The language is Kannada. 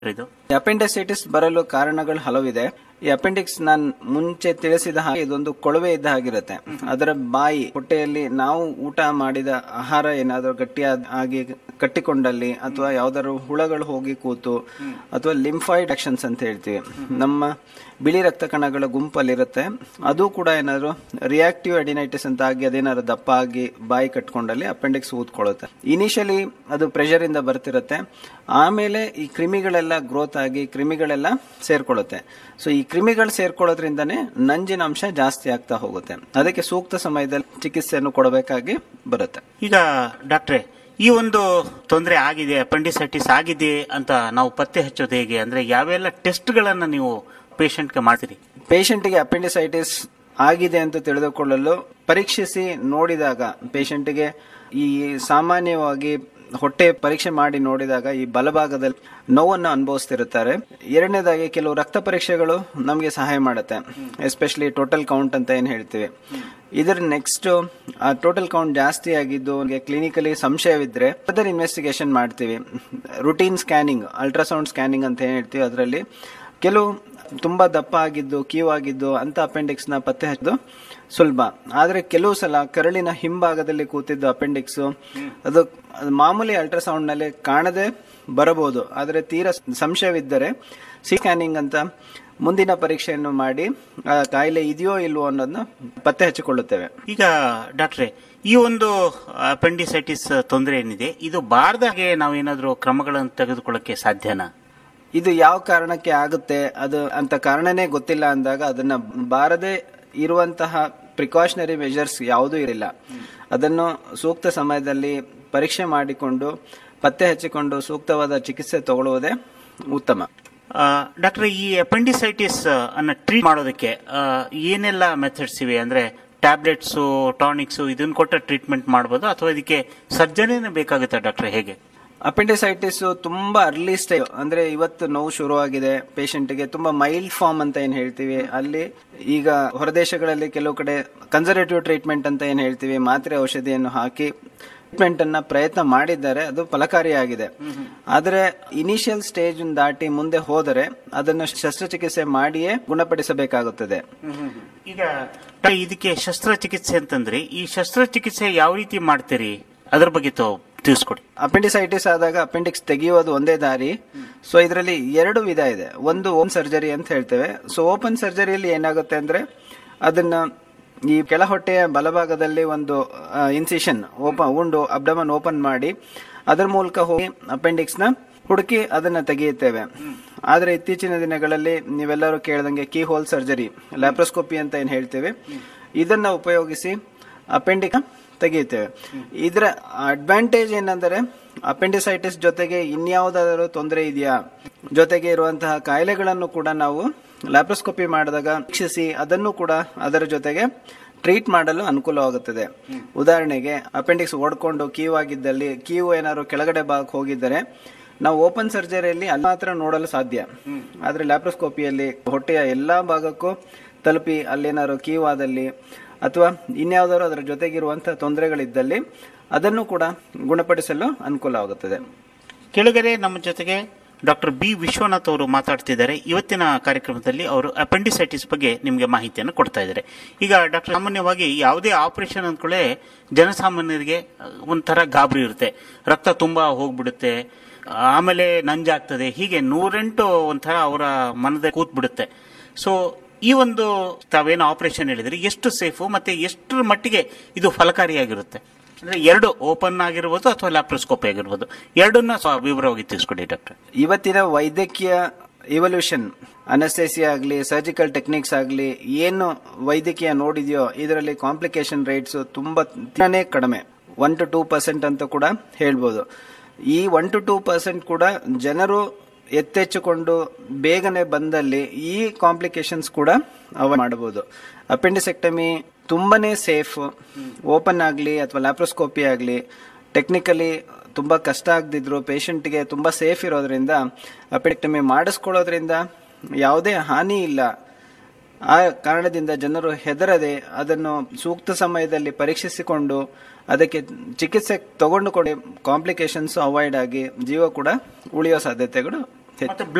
ಇದು ಅಪೆಂಡಿಸೈಟಿಸ್ ಬರಲು ಕಾರಣಗಳು ಹಲವಿದೆ ಈ ಅಪೆಂಡಿಕ್ಸ್ ನಾನು ಮುಂಚೆ ತಿಳಿಸಿದ ಹಾಗೆ ಇದೊಂದು ಕೊಳವೆ ಇದ್ದ ಹಾಗಿರುತ್ತೆ ಅದರ ಬಾಯಿ ಹೊಟ್ಟೆಯಲ್ಲಿ ನಾವು ಊಟ ಮಾಡಿದ ಆಹಾರ ಏನಾದರೂ ಗಟ್ಟಿಯಾದ ಆಗಿ ಕಟ್ಟಿಕೊಂಡಲ್ಲಿ ಅಥವಾ ಯಾವ್ದಾದ್ರು ಹುಳಗಳು ಹೋಗಿ ಕೂತು ಅಥವಾ ಲಿಂಫಾಯ್ಡ್ ಆಕ್ಷನ್ಸ್ ಅಂತ ಹೇಳ್ತೀವಿ ನಮ್ಮ ಬಿಳಿ ರಕ್ತ ಕಣಗಳ ಗುಂಪಲ್ಲಿರುತ್ತೆ ಅದು ಕೂಡ ಏನಾದ್ರು ರಿಯಾಕ್ಟಿವ್ ಅಡಿನೈಟಿಸ್ ಅಂತ ಆಗಿ ಅದೇನಾದ್ರು ದಪ್ಪ ಆಗಿ ಬಾಯಿ ಕಟ್ಕೊಂಡಲ್ಲಿ ಅಪೆಂಡಿಕ್ಸ್ ಊದ್ಕೊಳ್ಳುತ್ತೆ ಇನಿಷಿಯಲಿ ಅದು ಪ್ರೆಷರ್ ಇಂದ ಬರ್ತಿರುತ್ತೆ ಆಮೇಲೆ ಈ ಕ್ರಿಮಿಗಳೆಲ್ಲ ಗ್ರೋತ್ ಆಗಿ ಕ್ರಿಮಿಗಳೆಲ್ಲ ಸೇರ್ಕೊಳ್ಳುತ್ತೆ ಸೊ ಈ ಕ್ರಿಮಿಗಳು ಸೇರ್ಕೊಳ್ಳೋದ್ರಿಂದನೇ ನಂಜಿನ ಅಂಶ ಜಾಸ್ತಿ ಆಗ್ತಾ ಹೋಗುತ್ತೆ ಅದಕ್ಕೆ ಸೂಕ್ತ ಸಮಯದಲ್ಲಿ ಚಿಕಿತ್ಸೆಯನ್ನು ಕೊಡಬೇಕಾಗಿ ಬರುತ್ತೆ ಈಗ ಡಾಕ್ಟ್ರೆ ಈ ಒಂದು ತೊಂದರೆ ಆಗಿದೆ ಅಪೆಂಡಿಸೈಟಿಸ್ ಆಗಿದೆ ಅಂತ ನಾವು ಪತ್ತೆ ಹಚ್ಚೋದು ಹೇಗೆ ಅಂದ್ರೆ ಯಾವೆಲ್ಲ ಟೆಸ್ಟ್ಗಳನ್ನ ನೀವು ಪೇಷಂಟ್ಗೆ ಮಾಡ್ತೀರಿ ಪೇಷಂಟ್ಗೆ ಅಪೆಂಡಿಸೈಟಿಸ್ ಆಗಿದೆ ಅಂತ ತಿಳಿದುಕೊಳ್ಳಲು ಪರೀಕ್ಷಿಸಿ ನೋಡಿದಾಗ ಪೇಷಂಟ್ಗೆ ಈ ಸಾಮಾನ್ಯವಾಗಿ ಹೊಟ್ಟೆ ಪರೀಕ್ಷೆ ಮಾಡಿ ನೋಡಿದಾಗ ಈ ಬಲಭಾಗದಲ್ಲಿ ನೋವನ್ನು ಅನುಭವಿಸ್ತಿರುತ್ತಾರೆ ಎರಡನೇದಾಗಿ ಕೆಲವು ರಕ್ತ ಪರೀಕ್ಷೆಗಳು ನಮಗೆ ಸಹಾಯ ಮಾಡುತ್ತೆ ಎಸ್ಪೆಷಲಿ ಟೋಟಲ್ ಕೌಂಟ್ ಅಂತ ಏನ್ ಹೇಳ್ತೀವಿ ಇದರ ನೆಕ್ಸ್ಟ್ ಆ ಟೋಟಲ್ ಕೌಂಟ್ ಜಾಸ್ತಿ ಆಗಿದ್ದು ಕ್ಲಿನಿಕಲಿ ಸಂಶಯವಿದ್ರೆ ಫರ್ದರ್ ಇನ್ವೆಸ್ಟಿಗೇಷನ್ ಮಾಡ್ತೀವಿ ರುಟೀನ್ ಸ್ಕ್ಯಾನಿಂಗ್ ಅಲ್ಟ್ರಾಸೌಂಡ್ ಸ್ಕ್ಯಾನಿಂಗ್ ಅಂತ ಏನ್ ಹೇಳ್ತೀವಿ ಅದರಲ್ಲಿ ಕೆಲವು ತುಂಬಾ ದಪ್ಪ ಆಗಿದ್ದು ಕೀವ್ ಆಗಿದ್ದು ಅಂತ ಅಪೆಂಡಿಕ್ಸ್ ನ ಪತ್ತೆ ಹಚ್ಚೋದು ಸುಲಭ ಆದ್ರೆ ಕೆಲವು ಸಲ ಕರಳಿನ ಹಿಂಭಾಗದಲ್ಲಿ ಕೂತಿದ್ದು ಅಪೆಂಡಿಕ್ಸ್ ಅದು ಅದು ಮಾಮೂಲಿ ಅಲ್ಟ್ರಾಸೌಂಡ್ ನಲ್ಲಿ ಕಾಣದೆ ಬರಬಹುದು ಆದ್ರೆ ತೀರಾ ಸಂಶಯವಿದ್ದರೆ ಸಿ ಸ್ಕ್ಯಾನಿಂಗ್ ಅಂತ ಮುಂದಿನ ಪರೀಕ್ಷೆಯನ್ನು ಮಾಡಿ ಆ ಕಾಯಿಲೆ ಇದೆಯೋ ಇಲ್ವೋ ಅನ್ನೋದನ್ನ ಪತ್ತೆ ಹಚ್ಚಿಕೊಳ್ಳುತ್ತೇವೆ ಈಗ ಡಾಕ್ಟ್ರೆ ಈ ಒಂದು ಅಪೆಂಡಿಸೈಟಿಸ್ ತೊಂದರೆ ಏನಿದೆ ಇದು ಬಾರದ ಹಾಗೆ ನಾವೇನಾದ್ರೂ ಕ್ರಮಗಳನ್ನು ತೆಗೆದುಕೊಳ್ಳಕ್ಕೆ ಸಾಧ್ಯನಾ ಇದು ಯಾವ ಕಾರಣಕ್ಕೆ ಆಗುತ್ತೆ ಅದು ಅಂತ ಕಾರಣನೇ ಗೊತ್ತಿಲ್ಲ ಅಂದಾಗ ಅದನ್ನ ಬಾರದೆ ಇರುವಂತಹ ಪ್ರಿಕಾಷನರಿ ಮೆಜರ್ಸ್ ಯಾವುದೂ ಇರಲಿಲ್ಲ ಅದನ್ನು ಸೂಕ್ತ ಸಮಯದಲ್ಲಿ ಪರೀಕ್ಷೆ ಮಾಡಿಕೊಂಡು ಪತ್ತೆ ಹಚ್ಚಿಕೊಂಡು ಸೂಕ್ತವಾದ ಚಿಕಿತ್ಸೆ ತಗೊಳ್ಳುವುದೇ ಉತ್ತಮ ಆ, ಡಾಕ್ಟ್ರೆ ಈ ಅಪೆಂಡಿಸೈಟಿಸ್ ಅನ್ನ ಟ್ರೀಟ್ ಮಾಡೋದಕ್ಕೆ ಆ, ಏನೆಲ್ಲ ಮೆಥಡ್ಸ್ ಇವೆ ಅಂದ್ರೆ ಟ್ಯಾಬ್ಲೆಟ್ಸು ಟಾನಿಕ್ಸು ಇದನ್ನ ಕೊಟ್ಟ ಟ್ರೀಟ್ಮೆಂಟ್ ಮಾಡ್ಬೋದು ಅಥವಾ ಇದಕ್ಕೆ ಸರ್ಜರಿನೇ ಬೇಕಾಗುತ್ತಾ ಡಾಕ್ಟ್ರೆ ಹೇಗೆ ಅಪೆಂಡಿಸೈಟಿಸ್ ತುಂಬಾ ಅರ್ಲಿ ಸ್ಟೇಜ್ ಅಂದ್ರೆ ಇವತ್ತು ನೋವು ಶುರುವಾಗಿದೆ ಪೇಷಂಟ್ಗೆ ತುಂಬಾ ಮೈಲ್ಡ್ ಫಾರ್ಮ್ ಅಂತ ಏನ್ ಹೇಳ್ತೀವಿ ಅಲ್ಲಿ ಈಗ ಹೊರದೇಶಗಳಲ್ಲಿ ಕೆಲವು ಕಡೆ ಕನ್ಸರ್ವೇಟಿವ್ ಟ್ರೀಟ್ಮೆಂಟ್ ಅಂತ ಏನ್ ಹೇಳ್ತೀವಿ ಮಾತ್ರೆ ಔಷಧಿಯನ್ನು ಹಾಕಿ ಟ್ರೀಟ್ಮೆಂಟ್ ಅನ್ನ ಪ್ರಯತ್ನ ಮಾಡಿದ್ದಾರೆ ಅದು ಫಲಕಾರಿಯಾಗಿದೆ ಆದ್ರೆ ಇನಿಷಿಯಲ್ ಸ್ಟೇಜ್ ದಾಟಿ ಮುಂದೆ ಹೋದರೆ ಅದನ್ನು ಶಸ್ತ್ರಚಿಕಿತ್ಸೆ ಮಾಡಿಯೇ ಗುಣಪಡಿಸಬೇಕಾಗುತ್ತದೆ ಈಗ ಡಾಕ್ಟ್ರೆ, ಇದಕ್ಕೆ ಶಸ್ತ್ರಚಿಕಿತ್ಸೆ ಅಂತಂದ್ರೆ ಈ ಶಸ್ತ್ರಚಿಕಿತ್ಸೆ ಯಾವ ರೀತಿ ಮಾಡ್ತೀರಿ ಅದ್ರ ಬಗ್ಗೆ ತಾವು ತಿಳಿಸ್ಕೊಡಿ ಅಪೆಂಡಿಸೈಟಿಸ್ ಆದಾಗ ಅಪೆಂಡಿಕ್ಸ್ ತೆಗೆಯುವುದು ಒಂದೇ ದಾರಿ ಸೊ ಇದರಲ್ಲಿ ಎರಡು ವಿಧ ಇದೆ ಒಂದು ಓಪನ್ ಸರ್ಜರಿ ಅಂತ ಹೇಳ್ತೇವೆ ಸೊ ಓಪನ್ ಸರ್ಜರಿಯಲ್ಲಿ ಏನಾಗುತ್ತೆ ಅಂದ್ರೆ ಅದನ್ನ ಈ ಕೆಳ ಹೊಟ್ಟೆಯ ಬಲಭಾಗದಲ್ಲಿ ಒಂದು ಇನ್ಸಿಷನ್ ಓಪನ್ ಉಂಡು ಅಬ್ಡಮನ್ ಓಪನ್ ಮಾಡಿ ಅದರ ಮೂಲಕ ಹೋಗಿ ಅಪೆಂಡಿಕ್ಸ್ ನ ಹುಡುಕಿ ಅದನ್ನ ತೆಗೆಯುತ್ತೇವೆ ಆದ್ರೆ ಇತ್ತೀಚಿನ ದಿನಗಳಲ್ಲಿ ನೀವೆಲ್ಲರೂ ಕೇಳ್ದಂಗೆ ಕೀ ಹೋಲ್ ಸರ್ಜರಿ ಲ್ಯಾಪ್ರೋಸ್ಕೋಪಿ ಅಂತ ಏನ್ ಹೇಳ್ತೇವೆ ಇದನ್ನ ಉಪಯೋಗಿಸಿ ಅಪೆಂಡಿಕ್ ತೆಗೆಯುತ್ತೇವೆ ಇದರ ಅಡ್ವಾಂಟೇಜ್ ಏನಂದರೆ ಅಪೆಂಡಿಸೈಟಿಸ್ ಜೊತೆಗೆ ಇನ್ಯಾವುದಾದರೂ ತೊಂದರೆ ಇದೆಯಾ ಜೊತೆಗೆ ಇರುವಂತಹ ಕಾಯಿಲೆಗಳನ್ನು ಕೂಡ ನಾವು ಲ್ಯಾಪ್ರೋಸ್ಕೋಪಿ ಮಾಡಿದಾಗ ವೀಕ್ಷಿಸಿ ಅದನ್ನು ಕೂಡ ಅದರ ಜೊತೆಗೆ ಟ್ರೀಟ್ ಮಾಡಲು ಅನುಕೂಲವಾಗುತ್ತದೆ ಉದಾಹರಣೆಗೆ ಅಪೆಂಡಿಕ್ಸ್ ಓಡ್ಕೊಂಡು ಕೀವ್ ಆಗಿದ್ದಲ್ಲಿ ಕೀವು ಏನಾದ್ರು ಕೆಳಗಡೆ ಭಾಗಕ್ಕೆ ಹೋಗಿದ್ದರೆ ನಾವು ಓಪನ್ ಸರ್ಜರಿಯಲ್ಲಿ ಅಲ್ಲಿ ಮಾತ್ರ ನೋಡಲು ಸಾಧ್ಯ ಆದ್ರೆ ಲ್ಯಾಪ್ರೋಸ್ಕೋಪಿಯಲ್ಲಿ ಹೊಟ್ಟೆಯ ಎಲ್ಲಾ ಭಾಗಕ್ಕೂ ತಲುಪಿ ಅಲ್ಲೇನಾದ್ರು ಕೀವ್ ಆದಲ್ಲಿ ಅಥವಾ ಇನ್ಯಾವುದಾದ್ರು ಅದರ ಜೊತೆಗಿರುವಂತಹ ತೊಂದರೆಗಳಿದ್ದಲ್ಲಿ ಅದನ್ನು ಕೂಡ ಗುಣಪಡಿಸಲು ಅನುಕೂಲವಾಗುತ್ತದೆ ಕೆಳಗರೆ ನಮ್ಮ ಜೊತೆಗೆ ಡಾಕ್ಟರ್ ಬಿ ವಿಶ್ವನಾಥ್ ಅವರು ಮಾತಾಡ್ತಿದ್ದಾರೆ ಇವತ್ತಿನ ಕಾರ್ಯಕ್ರಮದಲ್ಲಿ ಅವರು ಅಪೆಂಡಿಸೈಟಿಸ್ ಬಗ್ಗೆ ನಿಮಗೆ ಮಾಹಿತಿಯನ್ನು ಕೊಡ್ತಾ ಇದ್ದಾರೆ ಈಗ ಡಾಕ್ಟರ್ ಸಾಮಾನ್ಯವಾಗಿ ಯಾವುದೇ ಆಪರೇಷನ್ ಅಂದ್ಕೊಳ್ಳೆ ಜನಸಾಮಾನ್ಯರಿಗೆ ಒಂಥರ ಗಾಬರಿ ಇರುತ್ತೆ ರಕ್ತ ತುಂಬಾ ಹೋಗ್ಬಿಡುತ್ತೆ ಆಮೇಲೆ ನಂಜಾಗ್ತದೆ ಹೀಗೆ ನೂರೆಂಟು ಒಂಥರ ಅವರ ಮನದ ಕೂತ್ ಬಿಡುತ್ತೆ ಸೊ ಈ ಒಂದು ತಾವೇನು ಆಪರೇಷನ್ ಹೇಳಿದ್ರಿ ಎಷ್ಟು ಸೇಫು ಮತ್ತೆ ಎಷ್ಟರ ಮಟ್ಟಿಗೆ ಇದು ಫಲಕಾರಿಯಾಗಿರುತ್ತೆ ಅಂದ್ರೆ ಎರಡು ಓಪನ್ ಆಗಿರ್ಬೋದು ಅಥವಾ ಲ್ಯಾಪ್ರೋಸ್ಕೋಪಿ ಆಗಿರ್ಬೋದು ಎರಡನ್ನ ಸ್ವ- ವಿವರವಾಗಿ ತಿಳಿಸ್ಕೊಡಿ ಡಾಕ್ಟರ್ ಇವತ್ತಿನ ವೈದ್ಯಕೀಯ ಇವಲ್ಯೂಷನ್ ಅನಸ್ತೇಸಿಯಾ ಆಗಲಿ ಸರ್ಜಿಕಲ್ ಟೆಕ್ನಿಕ್ಸ್ ಆಗಲಿ ಏನು ವೈದ್ಯಕೀಯ ನೋಡಿದೆಯೋ ಇದರಲ್ಲಿ ಕಾಂಪ್ಲಿಕೇಶನ್ ರೇಟ್ಸ್ ತುಂಬಾ ತೀರಾನೇ ಕಡಿಮೆ ಒನ್ ಟು ಟೂ ಪರ್ಸೆಂಟ್ ಅಂತ ಕೂಡ ಹೇಳ್ಬೋದು ಈ ಒನ್ ಟು ಟೂ ಪರ್ಸೆಂಟ್ ಕೂಡ ಜನರು ಎತ್ತೆಚ್ಚಿಕೊಂಡು ಬೇಗನೆ ಬಂದಲ್ಲಿ ಈ ಕಾಂಪ್ಲಿಕೇಶನ್ಸ್ ಕೂಡ ಅವಾಯ್ಡ್ ಮಾಡಬಹುದು ಅಪೆಂಡಿಸೆಕ್ಟಮಿ ತುಂಬಾನೇ ಸೇಫ್ ಓಪನ್ ಆಗಲಿ ಅಥವಾ ಲ್ಯಾಪ್ರೋಸ್ಕೋಪಿ ಆಗಲಿ ಟೆಕ್ನಿಕಲಿ ತುಂಬಾ ಕಷ್ಟ ಆಗದಿದ್ರು ಪೇಷಂಟ್ಗೆ ತುಂಬಾ ಸೇಫ್ ಇರೋದ್ರಿಂದ ಅಪೆಕ್ಟಮಿ ಮಾಡಿಸ್ಕೊಳ್ಳೋದ್ರಿಂದ ಯಾವುದೇ ಹಾನಿ ಇಲ್ಲ ಆ ಕಾರಣದಿಂದ ಜನರು ಹೆದರದೆ ಅದನ್ನು ಸೂಕ್ತ ಸಮಯದಲ್ಲಿ ಪರೀಕ್ಷಿಸಿಕೊಂಡು ಅದಕ್ಕೆ ಚಿಕಿತ್ಸೆ ತಗೊಂಡುಕೊಂಡು ಕಾಂಪ್ಲಿಕೇಶನ್ಸ್ ಅವಾಯ್ಡ್ ಆಗಿ ಜೀವ ಕೂಡ ಉಳಿಯೋ ಸಾಧ್ಯತೆಗಳು ಹೆಚ್ಚು ಮತ್ತೆ